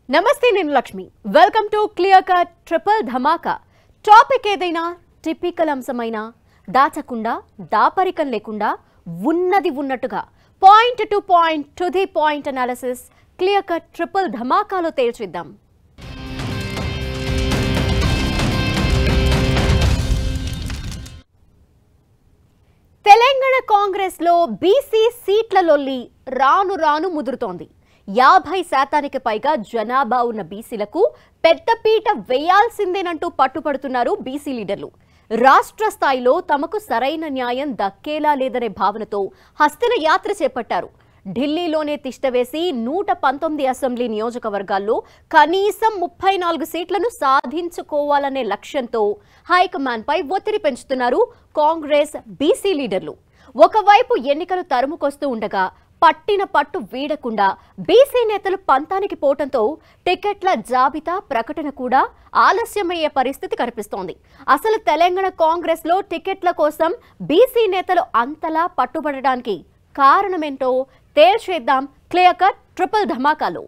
నమస్తే నేను Lakshmi welcome to clear cut triple Dhamaka topic ఏదైనా టిపికల్ అంశమైనా దాచకుండా దాపరికం లేకుండా ఉన్నది ఉన్నట్టుగా point to point to the point analysis clear cut triple ధమాకాలో తేల్చిద్దాం తెలంగాణ కాంగ్రెస్ లో బీసీ సీట్ల లొల్లి రాను రాను ముదురుతోంది యాభై శాతానికి పైగా జనాభా ఉన్న బీసీలకు పెద్దపీట వేయాల్సిందేనంటూ పట్టుపడుతున్నారు బీసీ లీడర్లు రాష్ట్ర స్థాయిలో తమకు సరైన న్యాయం దక్కేలా లేదనే భావనతో హస్తిన యాత్ర చేపట్టారు ఢిల్లీలోనే తిష్టవేసి నూట పంతొమ్మిది అసెంబ్లీ నియోజకవర్గాల్లో కనీసం ముప్పై నాలుగు సీట్లను సాధించుకోవాలనే లక్ష్యంతో హైకమాండ్పై ఒత్తిడి పెంచుతున్నారు కాంగ్రెస్ బీసీ లీడర్లు ఒకవైపు ఎన్నికలు తరుముకొస్తూ ఉండగా పట్టిన పట్టు వీడకుండా బీసీ నేతలు పంతానికి పోవటంతో టికెట్ల జాబితా ప్రకటన కూడా ఆలస్యమయ్యే పరిస్థితి కనిపిస్తోంది అసలు తెలంగాణ కాంగ్రెస్ లో టికెట్ల కోసం బీసీ నేతలు అంతలా పట్టుబడడానికి కారణమేంటో తేల్చేద్దాం క్లియర్ కట్ ట్రిపుల్ ధమాకాలో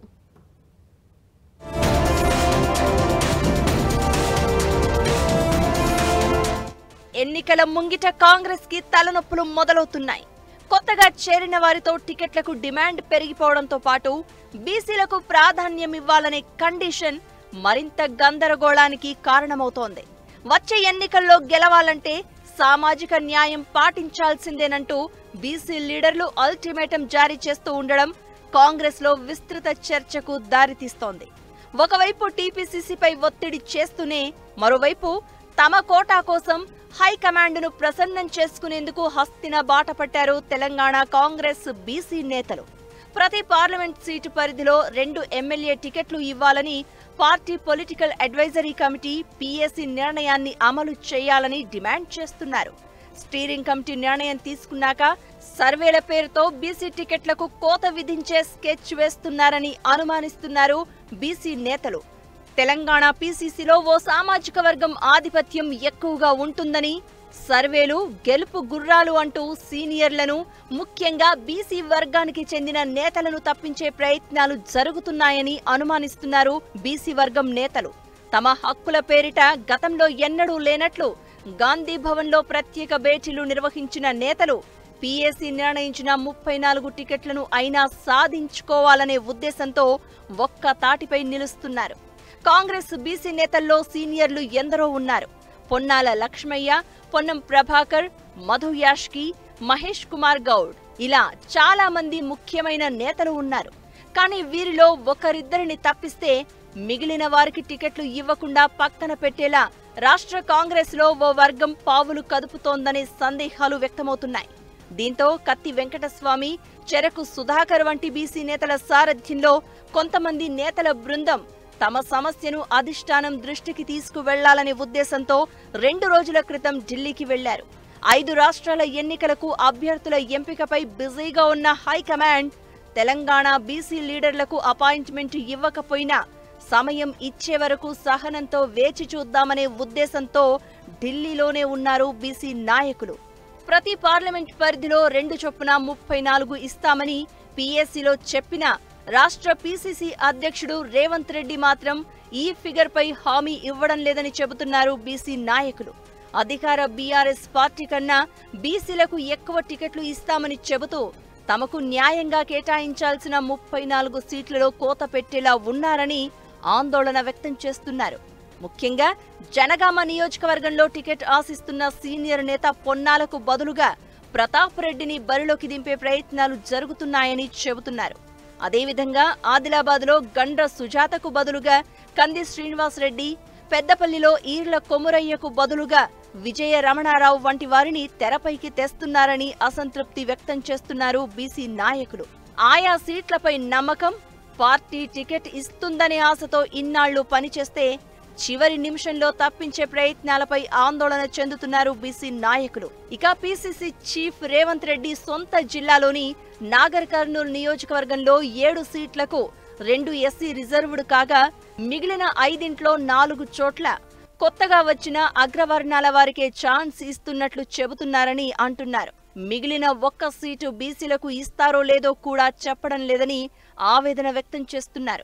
ఎన్నికల ముంగిట కాంగ్రెస్ కి తలనొప్పులు మొదలవుతున్నాయి కొత్తగా చేరిన వారితో టికెట్లకు డిమాండ్ పెరిగిపోవడంతో పాటు బీసీలకు ప్రాధాన్యం ఇవ్వాలనే కండిషన్ మరింత గందరగోళానికి కారణమవుతోంది వచ్చే ఎన్నికల్లో గెలవాలంటే సామాజిక న్యాయం పాటించాల్సిందేనంటూ బీసీ లీడర్లు అల్టిమేటం జారీ చేస్తూ ఉండడం కాంగ్రెస్ లో విస్తృత చర్చకు దారితీస్తోంది ఒకవైపు టీపీసీసీపై ఒత్తిడి చేస్తూనే మరోవైపు తమ కోటా కోసం హైకమాండ్ను ప్రసన్నం చేసుకునేందుకు హస్తిన బాట పట్టారు తెలంగాణ కాంగ్రెస్ బీసీ నేతలు ప్రతి పార్లమెంట్ సీటు పరిధిలో రెండు ఎమ్మెల్యే టికెట్లు ఇవ్వాలని party political advisory committee PSC నిర్ణయాన్ని అమలు చేయాలని డిమాండ్ చేస్తున్నారు స్టీరింగ్ కమిటీ నిర్ణయం తీసుకున్నాక సర్వేల పేరుతో బీసీ టికెట్లకు కోత విధించే స్కెచ్ వేస్తున్నారని అనుమానిస్తున్నారు బీసీ నేతలు తెలంగాణ పీసీసీలో ఓ సామాజిక వర్గం ఆధిపత్యం ఎక్కువగా ఉంటుందని సర్వేలు గెలుపు గుర్రాలు అంటూ సీనియర్లను ముఖ్యంగా బీసీ వర్గానికి చెందిన నేతలను తప్పించే ప్రయత్నాలు జరుగుతున్నాయని అనుమానిస్తున్నారు బీసీ వర్గం నేతలు తమ హక్కుల పేరిట గతంలో ఎన్నడూ లేనట్లు గాంధీ భవన్లో ప్రత్యేక భేటీలు నిర్వహించిన నేతలు పీఏసీ నిర్ణయించిన ముప్పై నాలుగు టికెట్లను అయినా సాధించుకోవాలనే ఉద్దేశంతో ఒక్క తాటిపై నిలుస్తున్నారు కాంగ్రెస్ బీసీ నేతల్లో సీనియర్లు ఎందరో ఉన్నారు పొన్నాల లక్ష్మయ్య పొన్నం ప్రభాకర్ మధు యాష్కి మహేష్ కుమార్ గౌడ్ ఇలా చాలా మంది ముఖ్యమైన నేతలు ఉన్నారు కానీ వీరిలో ఒకరిద్దరిని తప్పిస్తే మిగిలిన వారికి టికెట్లు ఇవ్వకుండా పక్కన పెట్టేలా రాష్ట్ర కాంగ్రెస్ లో ఓ వర్గం పావులు కదుపుతోందనే సందేహాలు వ్యక్తమవుతున్నాయి దీంతో కత్తి వెంకటస్వామి చెరకు సుధాకర్ వంటి బీసీ నేతల సారథ్యంలో కొంతమంది నేతల బృందం తమ సమస్యను అధిష్టానం దృష్టికి తీసుకువెళ్లాలనే ఉద్దేశంతో రెండు రోజుల క్రితం ఢిల్లీకి వెళ్లారు ఐదు రాష్ట్రాల ఎన్నికలకు అభ్యర్థుల ఎంపికపై బిజీగా ఉన్న హైకమాండ్ తెలంగాణ బీసీ లీడర్లకు అపాయింట్మెంట్ ఇవ్వకపోయినా సమయం ఇచ్చే వరకు సహనంతో వేచి చూద్దామనే ఉద్దేశంతో ఢిల్లీలోనే ఉన్నారు బీసీ నాయకులు ప్రతి పార్లమెంట్ పరిధిలో రెండు చొప్పున ముప్పై నాలుగు ఇస్తామని పీఎస్సీలో చెప్పినా రాష్ట్ర పీసీసీ అధ్యక్షుడు రేవంత్ రెడ్డి మాత్రం ఈ ఫిగర్ పై హామీ ఇవ్వడం లేదని చెబుతున్నారు బీసీ నాయకులు అధికార బీఆర్ఎస్ పార్టీ కన్నా బీసీలకు ఎక్కువ టికెట్లు ఇస్తామని చెబుతూ తమకు న్యాయంగా కేటాయించాల్సిన ముప్పై నాలుగు సీట్లలో కోత పెట్టేలా ఉన్నారని ఆందోళన వ్యక్తం చేస్తున్నారు ముఖ్యంగా జనగామ నియోజకవర్గంలో టికెట్ ఆశిస్తున్న సీనియర్ నేత పొన్నాలకు బదులుగా ప్రతాప్ రెడ్డిని బరిలోకి దింపే ప్రయత్నాలు జరుగుతున్నాయని చెబుతున్నారు అదేవిధంగా ఆదిలాబాద్లో గండ్ర సుజాతకు బదులుగా కంది శ్రీనివాస్ రెడ్డి పెద్దపల్లిలో ఈర్ల కొమురయ్యకు బదులుగా విజయ రమణారావు వంటి వారిని తెరపైకి తెస్తున్నారని అసంతృప్తి వ్యక్తం చేస్తున్నారు బీసీ నాయకులు ఆయా సీట్లపై నమ్మకం పార్టీ టికెట్ ఇస్తుందనే ఆశతో ఇన్నాళ్లు పనిచేస్తే చివరి నిమిషంలో తప్పించే ప్రయత్నాలపై ఆందోళన చెందుతున్నారు బీసీ నాయకులు ఇక పీసీసీ చీఫ్ రేవంత్ రెడ్డి సొంత జిల్లాలోని నాగర్ కర్నూలు నియోజకవర్గంలో ఏడు సీట్లకు రెండు ఎస్సీ రిజర్వ్డ్ కాగా మిగిలిన ఐదింట్లో నాలుగు చోట్ల కొత్తగా వచ్చిన అగ్రవర్ణాల వారికే ఛాన్స్ ఇస్తున్నట్లు చెబుతున్నారని అంటున్నారు మిగిలిన ఒక్క సీటు బీసీలకు ఇస్తారో లేదో కూడా చెప్పడం లేదని ఆవేదన వ్యక్తం చేస్తున్నారు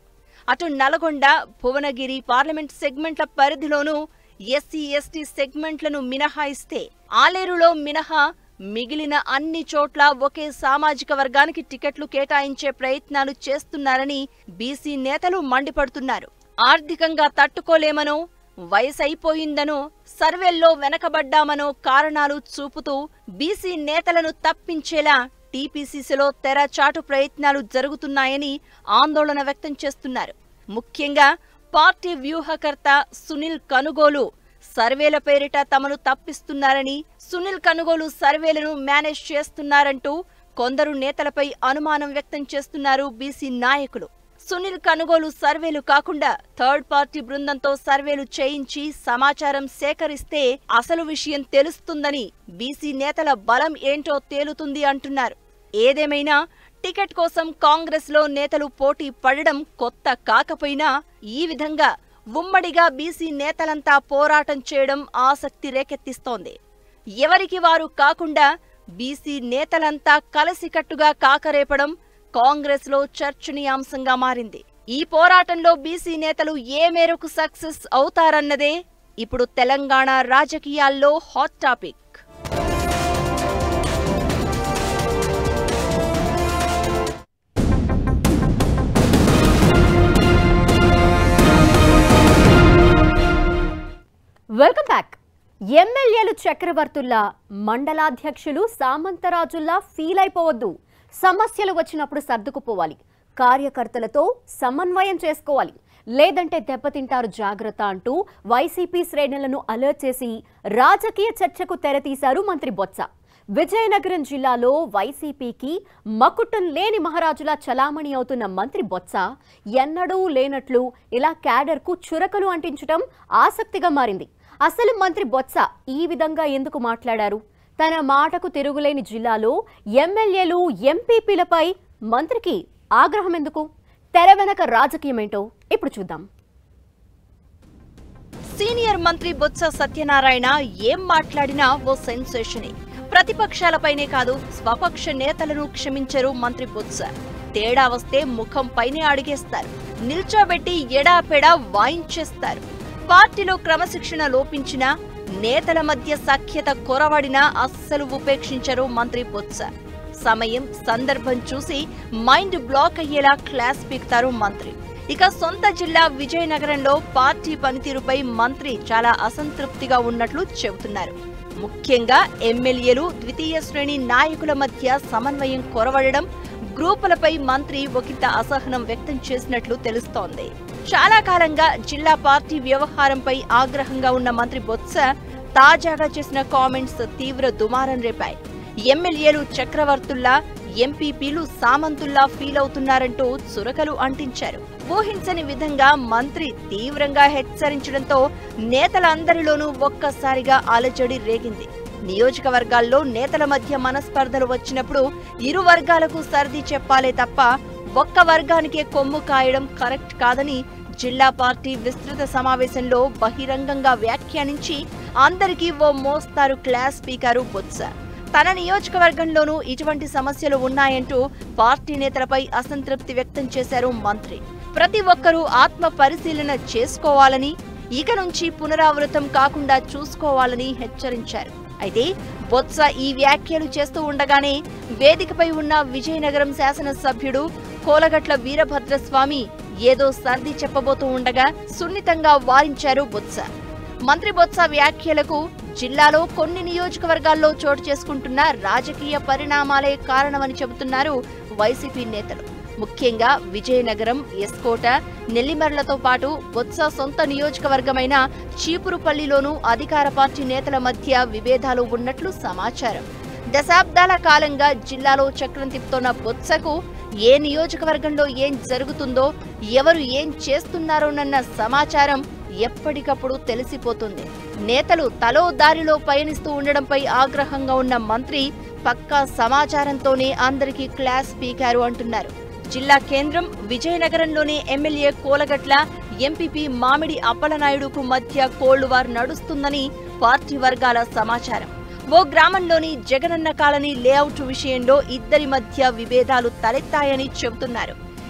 అటు నల్గొండ భువనగిరి పార్లమెంట్ సెగ్మెంట్ల పరిధిలోనూ ఎస్సీ ఎస్టీ సెగ్మెంట్లను మినహాయిస్తే ఆలేరులో మినహా మిగిలిన అన్ని చోట్ల ఒకే సామాజిక వర్గానికి టికెట్లు కేటాయించే ప్రయత్నాలు చేస్తున్నారని బీసీ నేతలు మండిపడుతున్నారు ఆర్థికంగా తట్టుకోలేమనో వయసైపోయిందనో సర్వేల్లో వెనకబడ్డామనో కారణాలు చూపుతూ బీసీ నేతలను తప్పించేలా టీపీసీసీలో తెరచాటు ప్రయత్నాలు జరుగుతున్నాయని ఆందోళన వ్యక్తం చేస్తున్నారు ముఖ్యంగా పార్టీ వ్యూహకర్త సునీల్ కనుగోలు సర్వేల పేరిట తమను తప్పిస్తున్నారని సునీల్ కనుగోలు సర్వేలను మేనేజ్ చేస్తున్నారంటూ కొందరు నేతలపై అనుమానం వ్యక్తం చేస్తున్నారు బీసీ నాయకులు సునీల్ కనుగోలు సర్వేలు కాకుండా థర్డ్ పార్టీ బృందంతో సర్వేలు చేయించి సమాచారం సేకరిస్తే అసలు విషయం తెలుస్తుందని బీసీ నేతల బలం ఏంటో తేలుతుంది అంటున్నారు ఏదేమైనా టికెట్ కోసం కాంగ్రెస్ లో నేతలు పోటీ పడడం కొత్త కాకపోయినా ఈ విధంగా ఉమ్మడిగా బీసీ నేతలంతా పోరాటం చేయడం ఆసక్తి రేకెత్తిస్తోంది ఎవరికి వారు కాకుండా బీసీ నేతలంతా కలిసికట్టుగా కాకరేపడం కాంగ్రెస్ లో చర్చనీయాంశంగా మారింది ఈ పోరాటంలో బీసీ నేతలు ఏ మేరకు సక్సెస్ అవుతారన్నదే ఇప్పుడు తెలంగాణ రాజకీయాల్లో హాట్ టాపిక్ వెల్కమ్ బ్యాక్ ఎమ్మెల్యేలు చక్రవర్తుల్లా మండలాధ్యక్షులు సామంతరాజుల్లా ఫీల్ అయిపోవద్దు సమస్యలు వచ్చినప్పుడు సర్దుకుపోవాలి కార్యకర్తలతో సమన్వయం చేసుకోవాలి లేదంటే దెబ్బతింటారు జాగ్రత్త అంటూ వైసీపీ శ్రేణులను అలర్ట్ చేసి రాజకీయ చర్చకు తెరతీశారు మంత్రి బొత్స విజయనగరం జిల్లాలో వైసీపీకి మకుటం లేని మహారాజులా చలామణి అవుతున్న మంత్రి బొత్స ఎన్నడూ లేనట్లు ఇలా క్యాడర్కు చురకలు అంటించడం ఆసక్తిగా మారింది అసలు మంత్రి బొత్స ఈ విధంగా ఎందుకు మాట్లాడారు తన మాటకు తిరుగులేని జిల్లాలో ఎమ్మెల్యేలు ఎంపీపీలపై మంత్రికి ఆగ్రహం ఎందుకు తెర వెనక రాజకీయమేంటో ఇప్పుడు చూద్దాం సీనియర్ మంత్రి బొత్స సత్యనారాయణ ఏం మాట్లాడినా ఓ సెన్సేషనే ప్రతిపక్షాలపైనే కాదు స్వపక్ష నేతలను క్షమించరు మంత్రి బొత్స తేడా వస్తే ముఖం పైనే అడిగేస్తారు నిల్చోబెట్టి ఎడాపెడా వాయించేస్తారు పార్టీలో క్రమశిక్షణ లోపించినా నేతల మధ్య సఖ్యత కొరవడినా అస్సలు ఉపేక్షించరు మంత్రి బొత్స సమయం సందర్భం చూసి మైండ్ బ్లాక్ అయ్యేలా క్లాస్ పీకుతారు మంత్రి ఇక సొంత జిల్లా విజయనగరంలో పార్టీ పనితీరుపై మంత్రి చాలా అసంతృప్తిగా ఉన్నట్లు చెబుతున్నారు ముఖ్యంగా ఎమ్మెల్యేలు ద్వితీయ శ్రేణి నాయకుల మధ్య సమన్వయం కొరవడడం గ్రూపులపై మంత్రి ఒకంత అసహనం వ్యక్తం చేసినట్లు తెలుస్తోంది చాలా కాలంగా జిల్లా పార్టీ వ్యవహారంపై ఆగ్రహంగా ఉన్న మంత్రి బొత్స తాజాగా చేసిన కామెంట్స్ తీవ్ర దుమారం రేపాయి ఎమ్మెల్యేలు చక్రవర్తుల్లా ఎంపీపీలు సామంతుల్లా ఫీల్ అవుతున్నారంటూ చురకలు అంటించారు ఊహించని విధంగా మంత్రి తీవ్రంగా హెచ్చరించడంతో నేతలందరిలోనూ ఒక్కసారిగా అలజడి రేగింది నియోజకవర్గాల్లో నేతల మధ్య మనస్పర్ధలు వచ్చినప్పుడు ఇరు వర్గాలకు సర్ది చెప్పాలే తప్ప ఒక్క వర్గానికే కొమ్ము కాయడం కరెక్ట్ కాదని జిల్లా పార్టీ విస్తృత సమావేశంలో బహిరంగంగా వ్యాఖ్యానించి అందరికీ ఓ మోస్తారు క్లాస్ స్పీకరు బొత్స తన నియోజకవర్గంలోనూ ఇటువంటి సమస్యలు ఉన్నాయంటూ పార్టీ నేతలపై అసంతృప్తి వ్యక్తం చేశారు మంత్రి ప్రతి ఒక్కరూ ఆత్మ పరిశీలన చేసుకోవాలని ఇక నుంచి పునరావృతం కాకుండా చూసుకోవాలని హెచ్చరించారు అయితే బొత్స ఈ వ్యాఖ్యలు చేస్తూ ఉండగానే వేదికపై ఉన్న విజయనగరం శాసనసభ్యుడు కోలగట్ల వీరభద్రస్వామి ఏదో సర్ది చెప్పబోతూ ఉండగా సున్నితంగా వారించారు బొత్స మంత్రి బొత్స వ్యాఖ్యలకు జిల్లాలో కొన్ని నియోజకవర్గాల్లో చోటు చేసుకుంటున్న రాజకీయ పరిణామాలే కారణమని చెబుతున్నారు వైసీపీ నేతలు ముఖ్యంగా విజయనగరం ఎస్కోట నెల్లిమర్లతో పాటు బొత్స సొంత నియోజకవర్గమైన చీపురుపల్లిలోనూ అధికార పార్టీ నేతల మధ్య విభేదాలు ఉన్నట్లు సమాచారం దశాబ్దాల కాలంగా జిల్లాలో చక్రం తిప్పుతోన్న బొత్సకు ఏ నియోజకవర్గంలో ఏం జరుగుతుందో ఎవరు ఏం చేస్తున్నారోనన్న సమాచారం ఎప్పటికప్పుడు తెలిసిపోతుంది నేతలు తలో దారిలో పయనిస్తూ ఉండడంపై ఆగ్రహంగా ఉన్న మంత్రి పక్కా సమాచారంతోనే అందరికీ క్లాస్ పీకారు అంటున్నారు జిల్లా కేంద్రం విజయనగరంలోని ఎమ్మెల్యే కోలగట్ల ఎంపీపీ మామిడి అప్పలనాయుడుకు మధ్య కోళ్లువార్ నడుస్తుందని పార్టీ వర్గాల సమాచారం ఓ గ్రామంలోని జగనన్న కాలనీ లేఅవుట్ విషయంలో ఇద్దరి మధ్య విభేదాలు తలెత్తాయని చెబుతున్నారు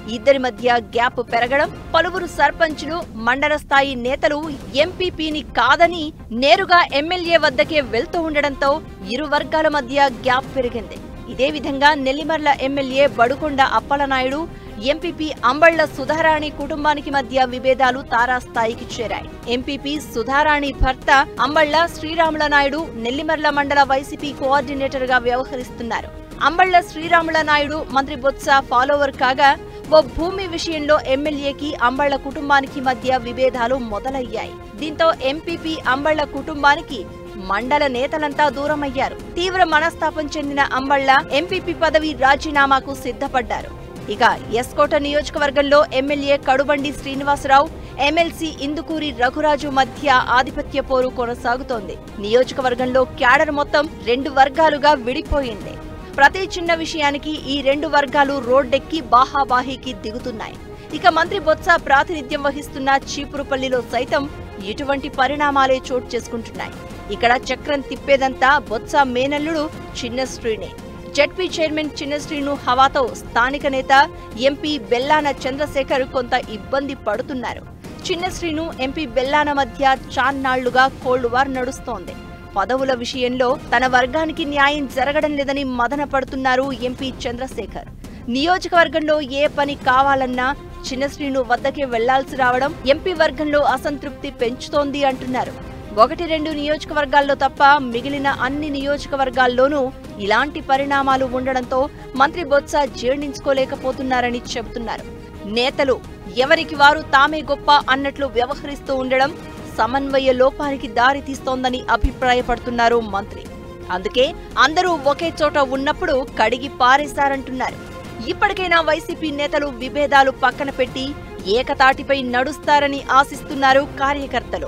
ఇద్దరి మధ్య గ్యాప్ పెరగడం పలువురు సర్పంచులు మండల స్థాయి నేతలు ఎంపీపీని కాదని నేరుగా ఎమ్మెల్యే వద్దకే వెళ్తూ ఉండడంతో ఇరు వర్గాల మధ్య గ్యాప్ పెరిగింది ఇదే విధంగా నెల్లిమర్ల ఎమ్మెల్యే బడుకొండ అప్పలనాయుడు ఎంపీపీ అంబళ్ల సుధారాణి కుటుంబానికి మధ్య విభేదాలు తారాస్థాయికి చేరాయి ఎంపీపీ సుధారాణి భర్త అంబళ్ల శ్రీరాముల నాయుడు నెల్లిమర్ల మండల వైసీపీ కోఆర్డినేటర్ గా వ్యవహరిస్తున్నారు అంబళ్ల శ్రీరాముల నాయుడు మంత్రి బొత్స ఫాలోవర్ కాగా ఓ భూమి విషయంలో ఎమ్మెల్యేకి అంబళ్ల కుటుంబానికి మధ్య విభేదాలు మొదలయ్యాయి దీంతో ఎంపీపీ అంబళ్ల కుటుంబానికి మండల నేతలంతా దూరమయ్యారు తీవ్ర మనస్తాపం చెందిన అంబళ్ల ఎంపీపీ పదవి రాజీనామాకు సిద్ధపడ్డారు ఇక ఎస్కోట నియోజకవర్గంలో ఎమ్మెల్యే కడుబండి శ్రీనివాసరావు ఎమ్మెల్సీ ఇందుకూరి రఘురాజు మధ్య ఆధిపత్య పోరు కొనసాగుతోంది నియోజకవర్గంలో క్యాడర్ మొత్తం రెండు వర్గాలుగా విడిపోయింది ప్రతి చిన్న విషయానికి ఈ రెండు వర్గాలు రోడ్డెక్కి బాహాబాహీకి దిగుతున్నాయి ఇక మంత్రి బొత్స ప్రాతినిధ్యం వహిస్తున్న చీపురుపల్లిలో సైతం ఇటువంటి పరిణామాలే చోటు చేసుకుంటున్నాయి ఇక్కడ చక్రం తిప్పేదంతా బొత్స మేనల్లుడు చిన్న శ్రీనే జడ్పీ చైర్మన్ చిన్న శ్రీను హవాతో స్థానిక నేత ఎంపీ బెల్లాన చంద్రశేఖర్ కొంత ఇబ్బంది పడుతున్నారు చిన్న శ్రీను ఎంపీ బెల్లాన మధ్య చాన్నాళ్లుగా కోల్డ్ వార్ నడుస్తోంది పదవుల విషయంలో తన వర్గానికి న్యాయం జరగడం లేదని మదన పడుతున్నారు ఎంపీ చంద్రశేఖర్ నియోజకవర్గంలో ఏ పని కావాలన్నా చిన్న శ్రీను వద్దకే వెళ్లాల్సి రావడం ఎంపీ వర్గంలో అసంతృప్తి పెంచుతోంది అంటున్నారు ఒకటి రెండు నియోజకవర్గాల్లో తప్ప మిగిలిన అన్ని నియోజకవర్గాల్లోనూ ఇలాంటి పరిణామాలు ఉండడంతో మంత్రి బొత్స జీర్ణించుకోలేకపోతున్నారని చెబుతున్నారు నేతలు ఎవరికి వారు తామే గొప్ప అన్నట్లు వ్యవహరిస్తూ ఉండడం సమన్వయ లోపానికి దారి తీస్తోందని అభిప్రాయపడుతున్నారు మంత్రి అందుకే అందరూ ఒకే చోట ఉన్నప్పుడు కడిగి పారేశారంటున్నారు ఇప్పటికైనా వైసీపీ నేతలు విభేదాలు పక్కన పెట్టి ఏకతాటిపై నడుస్తారని ఆశిస్తున్నారు కార్యకర్తలు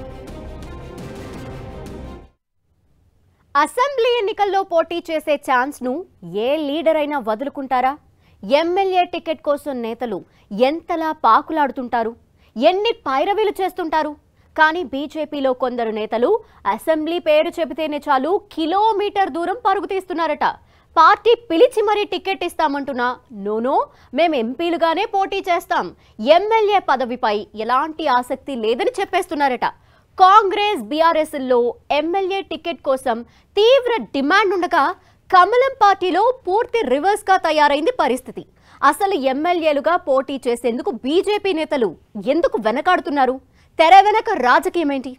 అసెంబ్లీ ఎన్నికల్లో పోటీ చేసే ఛాన్స్ను ఏ లీడర్ అయినా వదులుకుంటారా ఎమ్మెల్యే టికెట్ కోసం నేతలు ఎంతలా పాకులాడుతుంటారు ఎన్ని పైరవీలు చేస్తుంటారు కానీ బీజేపీలో కొందరు నేతలు అసెంబ్లీ పేరు చెబితేనే చాలు కిలోమీటర్ దూరం పరుగు తీస్తున్నారట పార్టీ పిలిచి మరీ టికెట్ ఇస్తామంటున్నా నోనో మేం ఎంపీలుగానే పోటీ చేస్తాం ఎమ్మెల్యే పదవిపై ఎలాంటి ఆసక్తి లేదని చెప్పేస్తున్నారట కాంగ్రెస్ బీఆర్ఎస్లో ఎమ్మెల్యే టికెట్ కోసం తీవ్ర డిమాండ్ ఉండగా కమలం పార్టీలో పూర్తి రివర్స్గా తయారైంది పరిస్థితి అసలు ఎమ్మెల్యేలుగా పోటీ చేసేందుకు బీజేపీ నేతలు ఎందుకు వెనకాడుతున్నారు తెర వెనక రాజకీయం ఏంటి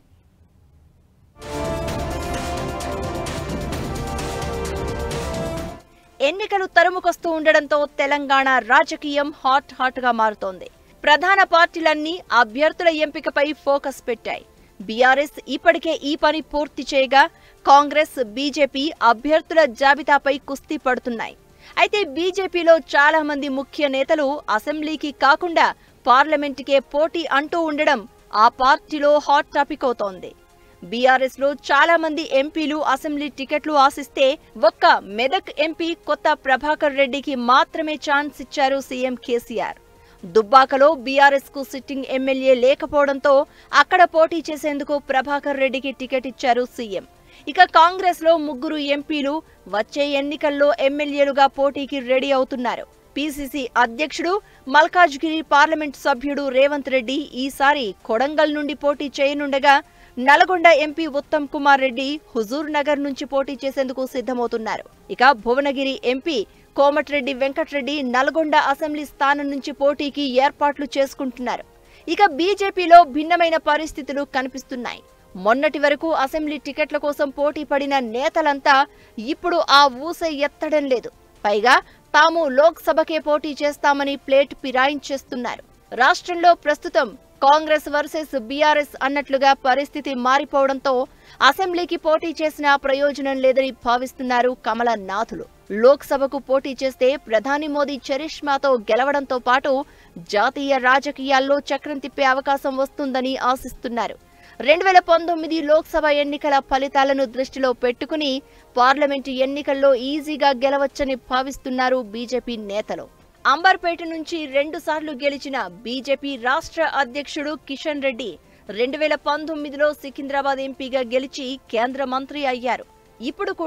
ఎన్నికలు తరుముకొస్తూ ఉండడంతో తెలంగాణ రాజకీయం హాట్ హాట్ గా మారుతోంది ప్రధాన పార్టీలన్నీ అభ్యర్థుల ఎంపికపై ఫోకస్ పెట్టాయి బీఆర్ఎస్ ఇప్పటికే ఈ పని పూర్తి చేయగా కాంగ్రెస్ బీజేపీ అభ్యర్థుల జాబితాపై కుస్తీ పడుతున్నాయి అయితే బీజేపీలో చాలా మంది ముఖ్య నేతలు అసెంబ్లీకి కాకుండా పార్లమెంటుకే పోటీ అంటూ ఉండడం ఆ పార్టీలో హాట్ టాపిక్ అవుతోంది బీఆర్ఎస్ లో చాలా మంది ఎంపీలు అసెంబ్లీ టికెట్లు ఆశిస్తే ఒక్క మెదక్ ఎంపీ కొత్త ప్రభాకర్ రెడ్డికి మాత్రమే ఛాన్స్ ఇచ్చారు సీఎం కేసీఆర్ దుబ్బాకలో బీఆర్ఎస్ కు సిట్టింగ్ ఎమ్మెల్యే లేకపోవడంతో అక్కడ పోటీ చేసేందుకు ప్రభాకర్ రెడ్డికి టికెట్ ఇచ్చారు సీఎం ఇక కాంగ్రెస్ లో ముగ్గురు ఎంపీలు వచ్చే ఎన్నికల్లో ఎమ్మెల్యేలుగా పోటీకి రెడీ అవుతున్నారు పీసీసీ అధ్యక్షుడు మల్కాజ్గిరి పార్లమెంట్ సభ్యుడు రేవంత్ రెడ్డి ఈసారి కొడంగల్ నుండి పోటీ చేయనుండగా నల్గొండ ఎంపీ ఉత్తమ్ కుమార్ రెడ్డి హుజూర్ నగర్ నుంచి పోటీ చేసేందుకు సిద్ధమవుతున్నారు ఇక భువనగిరి ఎంపీ కోమటిరెడ్డి వెంకటరెడ్డి నల్గొండ అసెంబ్లీ స్థానం నుంచి పోటీకి ఏర్పాట్లు చేసుకుంటున్నారు ఇక బీజేపీలో భిన్నమైన పరిస్థితులు కనిపిస్తున్నాయి మొన్నటి వరకు అసెంబ్లీ టికెట్ల కోసం పోటీ పడిన నేతలంతా ఇప్పుడు ఆ ఊస ఎత్తడం లేదు పైగా తాము లోక్సభకే పోటీ చేస్తామని ప్లేట్ పిరాయించేస్తున్నారు రాష్ట్రంలో ప్రస్తుతం కాంగ్రెస్ వర్సెస్ బీఆర్ఎస్ అన్నట్లుగా పరిస్థితి మారిపోవడంతో అసెంబ్లీకి పోటీ చేసినా ప్రయోజనం లేదని భావిస్తున్నారు కమలనాథులు లోక్సభకు పోటీ చేస్తే ప్రధాని మోదీ చరిష్మాతో గెలవడంతో పాటు జాతీయ రాజకీయాల్లో చక్రం తిప్పే అవకాశం వస్తుందని ఆశిస్తున్నారు రెండు వేల పంతొమ్మిది లోక్సభ ఎన్నికల ఫలితాలను దృష్టిలో పెట్టుకుని పార్లమెంటు ఎన్నికల్లో ఈజీగా గెలవచ్చని భావిస్తున్నారు బీజేపీ నేతలు అంబర్పేట నుంచి రెండుసార్లు గెలిచిన బీజేపీ రాష్ట్ర అధ్యక్షుడు కిషన్ రెడ్డి రెండు వేల పంతొమ్మిదిలో సికింద్రాబాద్ ఎంపీగా గెలిచి కేంద్ర మంత్రి అయ్యారు ఇప్పుడు కూడా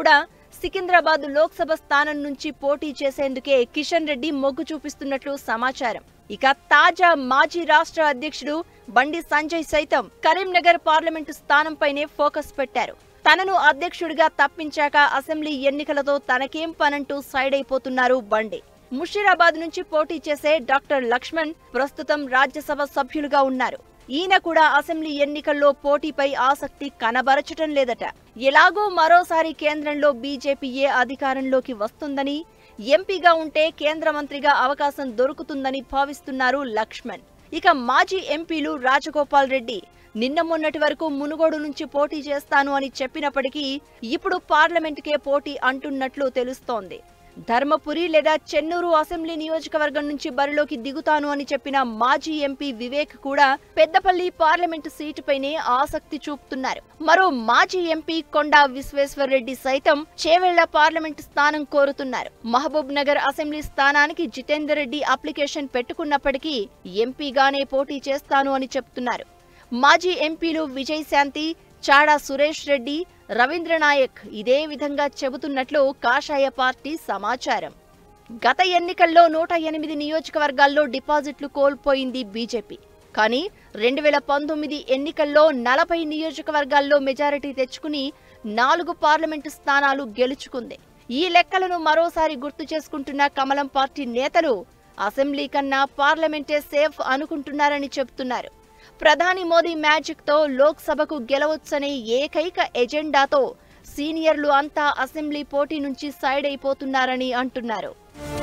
సికింద్రాబాద్ లోక్సభ స్థానం నుంచి పోటీ చేసేందుకే కిషన్ రెడ్డి మొగ్గు చూపిస్తున్నట్లు సమాచారం ఇక తాజా మాజీ రాష్ట్ర అధ్యక్షుడు బండి సంజయ్ సైతం కరీంనగర్ పార్లమెంటు స్థానంపైనే ఫోకస్ పెట్టారు తనను అధ్యక్షుడిగా తప్పించాక అసెంబ్లీ ఎన్నికలతో తనకేం పనంటూ సైడ్ అయిపోతున్నారు బండి ముషీరాబాద్ నుంచి పోటీ చేసే డాక్టర్ లక్ష్మణ్ ప్రస్తుతం రాజ్యసభ సభ్యులుగా ఉన్నారు ఈయన కూడా అసెంబ్లీ ఎన్నికల్లో పోటీపై ఆసక్తి కనబరచటం లేదట ఎలాగో మరోసారి కేంద్రంలో బీజేపీయే అధికారంలోకి వస్తుందని ఎంపీగా ఉంటే కేంద్ర మంత్రిగా అవకాశం దొరుకుతుందని భావిస్తున్నారు లక్ష్మణ్ ఇక మాజీ ఎంపీలు రాజగోపాల్ రెడ్డి నిన్న మొన్నటి వరకు మునుగోడు నుంచి పోటీ చేస్తాను అని చెప్పినప్పటికీ ఇప్పుడు పార్లమెంటుకే పోటీ అంటున్నట్లు తెలుస్తోంది ధర్మపురి లేదా చెన్నూరు అసెంబ్లీ నియోజకవర్గం నుంచి బరిలోకి దిగుతాను అని చెప్పిన మాజీ ఎంపీ వివేక్ కూడా పెద్దపల్లి పార్లమెంటు సీటుపైనే ఆసక్తి చూపుతున్నారు మరో మాజీ ఎంపీ కొండా విశ్వేశ్వర్ రెడ్డి సైతం చేవెళ్ల పార్లమెంటు స్థానం కోరుతున్నారు మహబూబ్ నగర్ అసెంబ్లీ స్థానానికి జితేందర్ రెడ్డి అప్లికేషన్ పెట్టుకున్నప్పటికీ ఎంపీగానే పోటీ చేస్తాను అని చెప్తున్నారు మాజీ ఎంపీలు విజయశాంతి చాడా సురేష్ రెడ్డి రవీంద్ర నాయక్ ఇదే విధంగా చెబుతున్నట్లు కాషాయ పార్టీ సమాచారం గత ఎన్నికల్లో నూట ఎనిమిది నియోజకవర్గాల్లో డిపాజిట్లు కోల్పోయింది బీజేపీ కానీ రెండు వేల పంతొమ్మిది ఎన్నికల్లో నలభై నియోజకవర్గాల్లో మెజారిటీ తెచ్చుకుని నాలుగు పార్లమెంటు స్థానాలు గెలుచుకుంది ఈ లెక్కలను మరోసారి గుర్తు చేసుకుంటున్న కమలం పార్టీ నేతలు అసెంబ్లీ కన్నా పార్లమెంటే సేఫ్ అనుకుంటున్నారని చెబుతున్నారు ప్రధాని మోదీ మ్యాజిక్ తో లోక్సభకు గెలవచ్చనే ఏకైక ఎజెండాతో సీనియర్లు అంతా అసెంబ్లీ పోటీ నుంచి సైడ్ అయిపోతున్నారని అంటున్నారు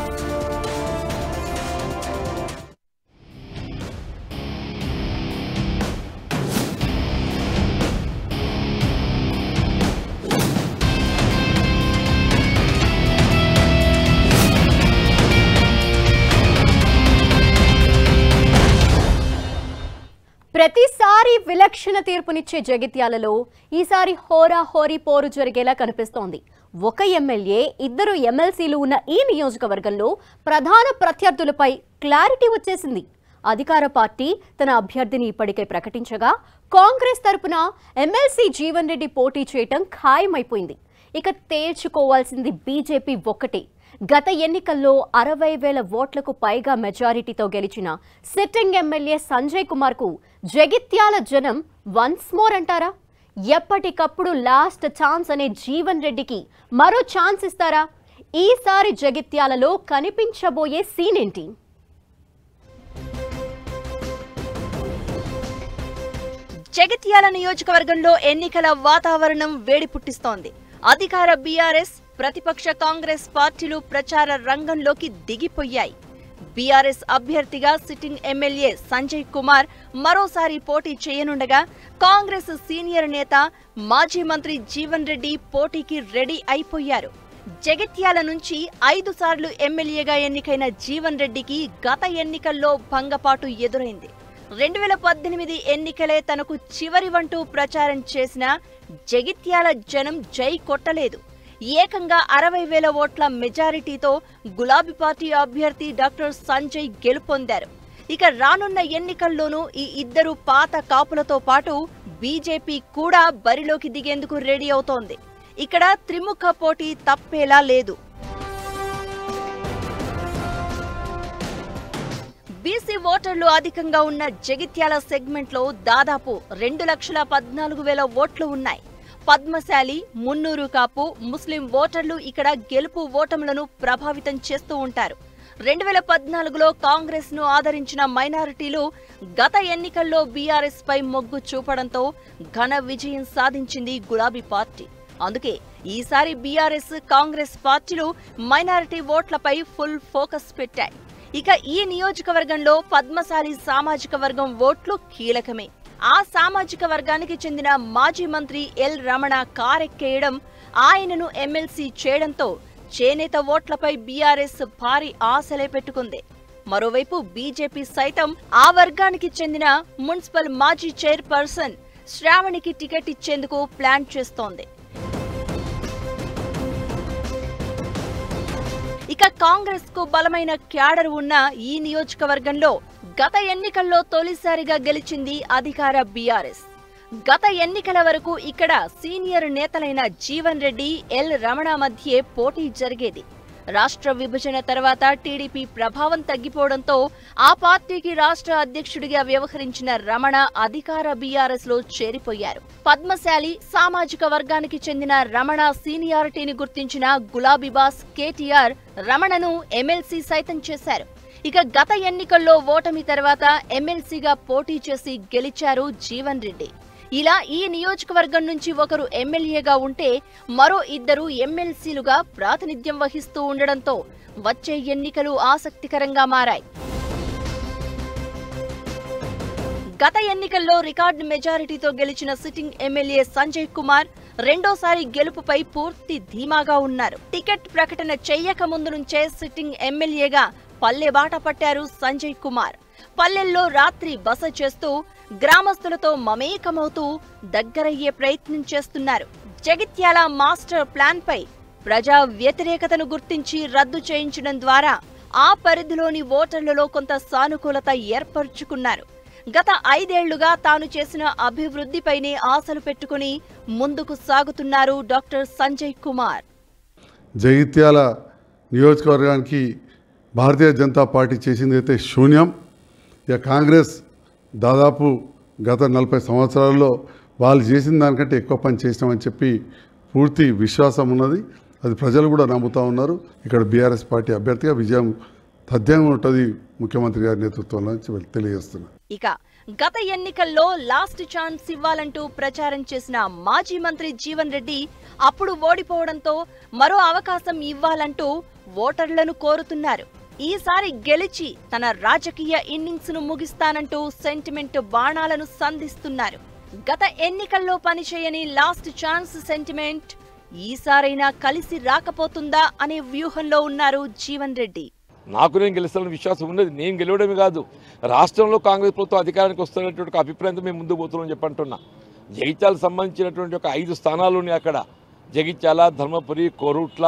ప్రతిసారి విలక్షణ తీర్పునిచ్చే జగిత్యాలలో ఈసారి హోరా హోరీ పోరు జరిగేలా కనిపిస్తోంది ఒక ఎమ్మెల్యే ఇద్దరు ఎమ్మెల్సీలు ఉన్న ఈ నియోజకవర్గంలో ప్రధాన ప్రత్యర్థులపై క్లారిటీ వచ్చేసింది అధికార పార్టీ తన అభ్యర్థిని ఇప్పటికే ప్రకటించగా కాంగ్రెస్ తరపున ఎమ్మెల్సీ జీవన్ రెడ్డి పోటీ చేయటం ఖాయమైపోయింది ఇక తేల్చుకోవాల్సింది బీజేపీ ఒక్కటే గత ఎన్నికల్లో అరవై వేల ఓట్లకు పైగా మెజారిటీతో గెలిచిన సిట్టింగ్ ఎమ్మెల్యే సంజయ్ కుమార్ కు జగిత్యాల జనం వన్స్ మోర్ అంటారా ఎప్పటికప్పుడు లాస్ట్ ఛాన్స్ అనే జీవన్ రెడ్డికి మరో ఛాన్స్ ఇస్తారా ఈసారి జగిత్యాలలో కనిపించబోయే సీన్ ఏంటి జగిత్యాల నియోజకవర్గంలో ఎన్నికల వాతావరణం వేడి పుట్టిస్తోంది అధికార బీఆర్ఎస్ ప్రతిపక్ష కాంగ్రెస్ పార్టీలు ప్రచార రంగంలోకి దిగిపోయాయి బీఆర్ఎస్ అభ్యర్థిగా సిట్టింగ్ ఎమ్మెల్యే సంజయ్ కుమార్ మరోసారి పోటీ చేయనుండగా కాంగ్రెస్ సీనియర్ నేత మాజీ మంత్రి జీవన్ రెడ్డి పోటీకి రెడీ అయిపోయారు జగిత్యాల నుంచి ఐదు సార్లు ఎమ్మెల్యేగా ఎన్నికైన జీవన్ రెడ్డికి గత ఎన్నికల్లో భంగపాటు ఎదురైంది రెండు వేల పద్దెనిమిది ఎన్నికలే తనకు చివరి వంటూ ప్రచారం చేసిన జగిత్యాల జనం జై కొట్టలేదు ఏకంగా అరవై వేల ఓట్ల మెజారిటీతో గులాబీ పార్టీ అభ్యర్థి డాక్టర్ సంజయ్ గెలుపొందారు ఇక రానున్న ఎన్నికల్లోనూ ఈ ఇద్దరు పాత కాపులతో పాటు బీజేపీ కూడా బరిలోకి దిగేందుకు రెడీ అవుతోంది ఇక్కడ త్రిముఖ పోటీ తప్పేలా లేదు బీసీ ఓటర్లు అధికంగా ఉన్న జగిత్యాల సెగ్మెంట్లో దాదాపు రెండు లక్షల పద్నాలుగు వేల ఓట్లు ఉన్నాయి పద్మశాలి మున్నూరు కాపు ముస్లిం ఓటర్లు ఇక్కడ గెలుపు ఓటములను ప్రభావితం చేస్తూ ఉంటారు రెండు వేల పద్నాలుగులో కాంగ్రెస్ ను ఆదరించిన మైనారిటీలు గత ఎన్నికల్లో బీఆర్ఎస్ పై మొగ్గు చూపడంతో ఘన విజయం సాధించింది గులాబీ పార్టీ అందుకే ఈసారి బీఆర్ఎస్ కాంగ్రెస్ పార్టీలు మైనారిటీ ఓట్లపై ఫుల్ ఫోకస్ పెట్టాయి ఇక ఈ నియోజకవర్గంలో పద్మశాలి సామాజిక వర్గం ఓట్లు కీలకమే ఆ సామాజిక వర్గానికి చెందిన మాజీ మంత్రి ఎల్ రమణ కారెక్కేయడం ఆయనను ఎమ్మెల్సీ చేయడంతో చేనేత ఓట్లపై బీఆర్ఎస్ భారీ ఆశలే పెట్టుకుంది మరోవైపు బీజేపీ సైతం ఆ వర్గానికి చెందిన మున్సిపల్ మాజీ చైర్పర్సన్ శ్రావణికి టికెట్ ఇచ్చేందుకు ప్లాన్ చేస్తోంది ఇక కాంగ్రెస్ కు బలమైన క్యాడర్ ఉన్న ఈ నియోజకవర్గంలో గత ఎన్నికల్లో తొలిసారిగా గెలిచింది అధికార బీఆర్ఎస్ గత ఎన్నికల వరకు ఇక్కడ సీనియర్ నేతలైన జీవన్ రెడ్డి ఎల్ రమణ మధ్యే పోటీ జరిగేది రాష్ట్ర విభజన తర్వాత టీడీపీ ప్రభావం తగ్గిపోవడంతో ఆ పార్టీకి రాష్ట్ర అధ్యక్షుడిగా వ్యవహరించిన రమణ అధికార బీఆర్ఎస్ లో చేరిపోయారు పద్మశాలి సామాజిక వర్గానికి చెందిన రమణ సీనియారిటీని గుర్తించిన గులాబీబాస్ కేటీఆర్ రమణను ఎమ్మెల్సీ సైతం చేశారు ఇక గత ఎన్నికల్లో ఓటమి తర్వాత ఎమ్మెల్సీగా పోటీ చేసి గెలిచారు జీవన్ రెడ్డి ఇలా ఈ నియోజకవర్గం నుంచి ఒకరు ఎమ్మెల్యేగా ఉంటే మరో ఇద్దరు ఎమ్మెల్సీలుగా ప్రాతినిధ్యం వహిస్తూ ఉండడంతో వచ్చే ఎన్నికలు ఆసక్తికరంగా మారాయి గత ఎన్నికల్లో రికార్డు మెజారిటీతో గెలిచిన సిట్టింగ్ ఎమ్మెల్యే సంజయ్ కుమార్ రెండోసారి గెలుపుపై పూర్తి ధీమాగా ఉన్నారు టికెట్ ప్రకటన చెయ్యక ముందు నుంచే సిట్టింగ్ ఎమ్మెల్యేగా పల్లె బాట పట్టారు సంజయ్ కుమార్ పల్లెల్లో రాత్రి బస చేస్తూ గ్రామస్తులతో మమేకమవుతూ దగ్గరయ్యే ప్రయత్నం చేస్తున్నారు జగిత్యాల మాస్టర్ ప్లాన్ పై ప్రజా వ్యతిరేకతను గుర్తించి రద్దు చేయించడం ద్వారా ఆ పరిధిలోని ఓటర్లలో కొంత సానుకూలత ఏర్పరుచుకున్నారు గత ఐదేళ్లుగా తాను చేసిన అభివృద్ధిపైనే ఆశలు పెట్టుకుని ముందుకు సాగుతున్నారు డాక్టర్ సంజయ్ కుమార్ జగిత్యాల నియోజకవర్గానికి భారతీయ జనతా పార్టీ చేసింది అయితే శూన్యం ఇక కాంగ్రెస్ దాదాపు గత నలభై సంవత్సరాల్లో వాళ్ళు చేసిన దానికంటే ఎక్కువ పని చేసినామని చెప్పి పూర్తి విశ్వాసం ఉన్నది అది ప్రజలు కూడా నమ్ముతా ఉన్నారు ఇక్కడ బీఆర్ఎస్ పార్టీ అభ్యర్థిగా విజయం తథ్యంగా ఉంటుంది ముఖ్యమంత్రి గారి నేతృత్వంలో అని చెప్పి తెలియజేస్తున్నారు ఇక గత ఎన్నికల్లో లాస్ట్ ఛాన్స్ ఇవ్వాలంటూ ప్రచారం చేసిన మాజీ మంత్రి జీవన్ రెడ్డి అప్పుడు ఓడిపోవడంతో మరో అవకాశం ఇవ్వాలంటూ ఓటర్లను కోరుతున్నారు ఈసారి గెలిచి తన రాజకీయ ఇన్నింగ్స్ ను ముగిస్తానంటూ సెంటిమెంట్ బాణాలను సంధిస్తున్నారు గత ఎన్నికల్లో పనిచేయని లాస్ట్ ఛాన్స్ సెంటిమెంట్ ఈసారైనా కలిసి రాకపోతుందా అనే వ్యూహంలో ఉన్నారు జీవన్ రెడ్డి నాకు నేను గెలుస్తానని విశ్వాసం ఉన్నది నేను గెలవడమే కాదు రాష్ట్రంలో కాంగ్రెస్ ప్రభుత్వం అధికారానికి వస్తున్నటువంటి ఒక అభిప్రాయంతో మేము ముందుకు పోతున్నామని చెప్పి అంటున్నా జగిత్యాలకు సంబంధించినటువంటి ఒక ఐదు స్థానాలు ఉన్నాయి అక్కడ జగిత్యాల ధర్మపురి కోరుట్ల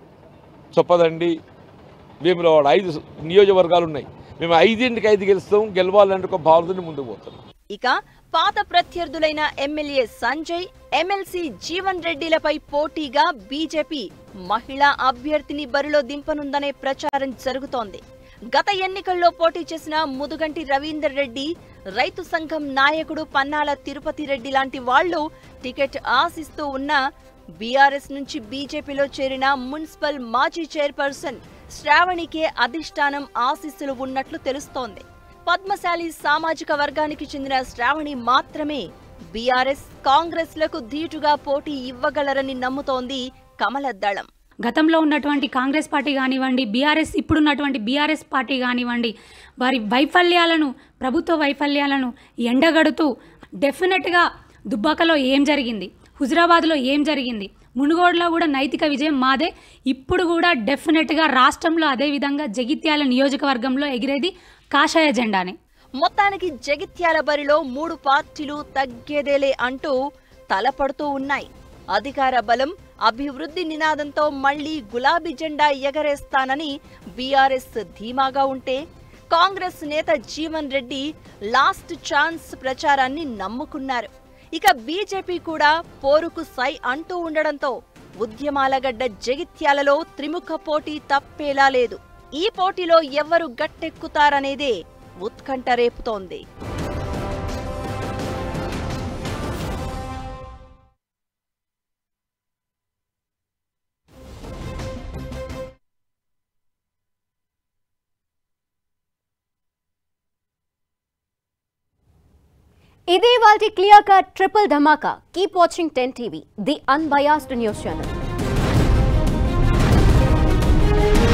చొప్పదండి వేములవాడ ఐదు నియోజకవర్గాలు ఉన్నాయి మేము ఐదింటికి ఐదు గెలుస్తాం గెలవాలంటే ఒక భావనతో ముందుకు పోతున్నాం ఇక పాత ప్రత్యర్థులైన ఎమ్మెల్యే సంజయ్ ఎమ్మెల్సీ జీవన్ రెడ్డిలపై పోటీగా బీజేపీ మహిళా అభ్యర్థిని బరిలో దింపనుందనే ప్రచారం జరుగుతోంది గత ఎన్నికల్లో పోటీ చేసిన ముదుగంటి రవీందర్ రెడ్డి రైతు సంఘం నాయకుడు పన్నాల తిరుపతి రెడ్డి లాంటి వాళ్లు టికెట్ ఆశిస్తూ ఉన్న బీఆర్ఎస్ నుంచి బీజేపీలో చేరిన మున్సిపల్ మాజీ చైర్పర్సన్ శ్రావణికే అధిష్టానం ఆశీస్సులు ఉన్నట్లు తెలుస్తోంది పద్మశాలి సామాజిక వర్గానికి చెందిన శ్రావణి మాత్రమే బీఆర్ఎస్ కాంగ్రెస్ లకు ధీటుగా పోటీ ఇవ్వగలరని నమ్ముతోంది కమల దళం గతంలో ఉన్నటువంటి కాంగ్రెస్ పార్టీ కానివ్వండి బీఆర్ఎస్ ఇప్పుడున్నటువంటి బీఆర్ఎస్ పార్టీ కానివ్వండి వారి వైఫల్యాలను ప్రభుత్వ వైఫల్యాలను ఎండగడుతూ డెఫినెట్గా దుబ్బాకలో ఏం జరిగింది హుజరాబాద్లో ఏం జరిగింది మునుగోడులో కూడా నైతిక విజయం మాదే ఇప్పుడు కూడా డెఫినెట్గా రాష్ట్రంలో అదేవిధంగా జగిత్యాల నియోజకవర్గంలో ఎగిరేది కాషాయ జెండానే మొత్తానికి జగిత్యాల బరిలో మూడు పార్టీలు తగ్గేదేలే అంటూ తలపడుతూ ఉన్నాయి అధికార బలం అభివృద్ధి నినాదంతో మళ్లీ గులాబీ జెండా ఎగరేస్తానని బీఆర్ఎస్ ధీమాగా ఉంటే కాంగ్రెస్ నేత జీవన్ రెడ్డి లాస్ట్ ఛాన్స్ ప్రచారాన్ని నమ్ముకున్నారు ఇక బీజేపీ కూడా పోరుకు సై అంటూ ఉండడంతో ఉద్యమాల గడ్డ జగిత్యాలలో త్రిముఖ పోటీ తప్పేలా లేదు ఈ పోటీలో ఎవరు గట్టెక్కుతారనేదే ఉత్కంఠ రేపుతోంది ఇదే వాళ్ళ clear cut triple Dhamaka keep watching ten TV the unbiased news channel